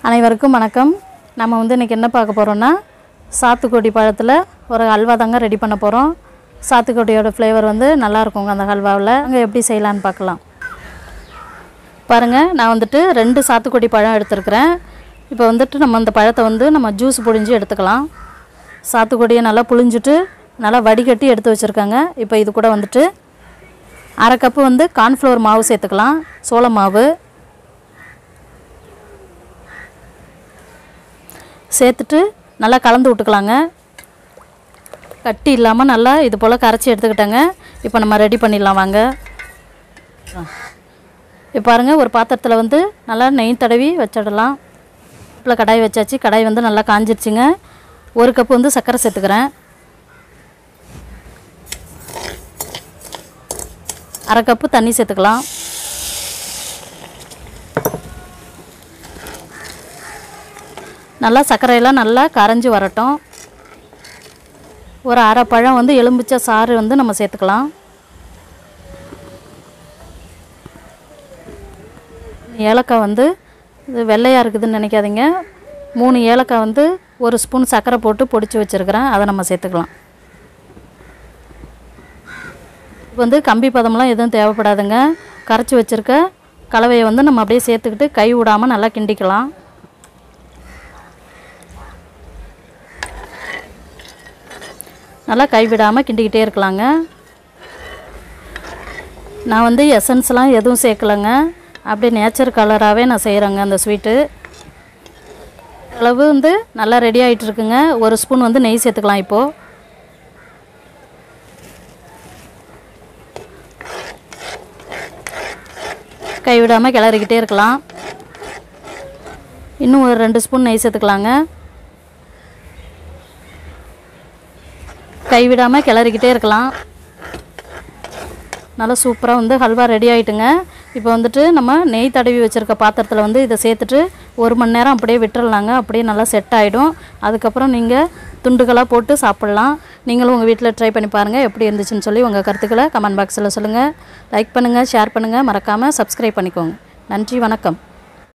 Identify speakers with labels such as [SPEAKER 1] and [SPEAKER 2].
[SPEAKER 1] அனைவருக்கும் வணக்கம் நம்ம வந்து இன்றைக்கி என்ன பார்க்க போகிறோன்னா சாத்துக்குடி பழத்தில் ஒரு அல்வா தாங்க ரெடி பண்ண போகிறோம் சாத்துக்குடியோட ஃப்ளேவர் வந்து நல்லா இருக்குங்க அந்த ஹல்வாவில் அங்கே எப்படி செய்யலான்னு பார்க்கலாம் பாருங்கள் நான் வந்துட்டு ரெண்டு சாத்துக்குடி பழம் எடுத்துருக்கிறேன் இப்போ வந்துட்டு நம்ம அந்த பழத்தை வந்து நம்ம ஜூஸ் புழிஞ்சு எடுத்துக்கலாம் சாத்துக்குடியை நல்லா புழிஞ்சிட்டு நல்லா வடிகட்டி எடுத்து வச்சுருக்காங்க இப்போ இது கூட வந்துட்டு அரை கப்பு வந்து கார்ன்ஃப்ளவர் மாவு சேர்த்துக்கலாம் சோள மாவு சேர்த்துட்டு நல்லா கலந்து விட்டுக்கலாங்க கட்டி இல்லாமல் நல்லா இது போல் கரைச்சி எடுத்துக்கிட்டேங்க இப்போ நம்ம ரெடி பண்ணிடலாம் வாங்க இப்போ பாருங்கள் ஒரு பாத்திரத்தில் வந்து நல்லா நெய் தடவி வச்சிடலாம் இப்போ கடாய் வச்சாச்சு கடாய் வந்து நல்லா காஞ்சிருச்சுங்க ஒரு கப்பு வந்து சர்க்கரை சேர்த்துக்கிறேன் அரை கப்பு தண்ணி சேர்த்துக்கலாம் நல்லா சர்க்கரையெல்லாம் நல்லா கரைஞ்சி வரட்டும் ஒரு அரை பழம் வந்து எலும்பிச்ச சாறு வந்து நம்ம சேர்த்துக்கலாம் ஏலக்காய் வந்து இது வெள்ளையாக இருக்குதுன்னு நினைக்காதீங்க மூணு ஏலக்காய் வந்து ஒரு ஸ்பூன் சர்க்கரை போட்டு பொடிச்சு வச்சுருக்கிறேன் அதை நம்ம சேர்த்துக்கலாம் இப்போ வந்து கம்பி பதம்லாம் எதுவும் தேவைப்படாதுங்க கரைச்சி வச்சுருக்க கலவையை வந்து நம்ம அப்படியே சேர்த்துக்கிட்டு கை விடாமல் நல்லா கிண்டிக்கலாம் நல்லா கைவிடாமல் கிண்டிக்கிட்டே இருக்கலாங்க நான் வந்து எசன்ஸ்லாம் எதுவும் சேர்க்கலைங்க அப்படியே நேச்சர் கலராகவே நான் செய்கிறேங்க அந்த ஸ்வீட்டு அளவு வந்து நல்லா ரெடி ஆகிட்டு இருக்குங்க ஒரு ஸ்பூன் வந்து நெய் சேர்த்துக்கலாம் இப்போது கைவிடாமல் கிளறிக்கிட்டே இருக்கலாம் இன்னும் ஒரு ரெண்டு ஸ்பூன் நெய் சேர்த்துக்கலாங்க கைவிடாமல் கிளறிக்கிட்டே இருக்கலாம் நல்லா சூப்பராக வந்து ஹல்வா ரெடி ஆகிட்டுங்க இப்போ வந்துட்டு நம்ம நெய் தடவி வச்சுருக்க பாத்திரத்தில் வந்து இதை சேர்த்துட்டு ஒரு மணி நேரம் அப்படியே விட்டுறலாங்க அப்படியே நல்லா செட் ஆகிடும் அதுக்கப்புறம் நீங்கள் துண்டுகளாக போட்டு சாப்பிட்லாம் நீங்களும் உங்கள் வீட்டில் ட்ரை பண்ணி பாருங்கள் எப்படி இருந்துச்சுன்னு சொல்லி உங்கள் கருத்துக்களை கமெண்ட் பாக்ஸில் சொல்லுங்கள் லைக் பண்ணுங்கள் ஷேர் பண்ணுங்கள் மறக்காமல் சப்ஸ்கிரைப் பண்ணிக்கோங்க நன்றி வணக்கம்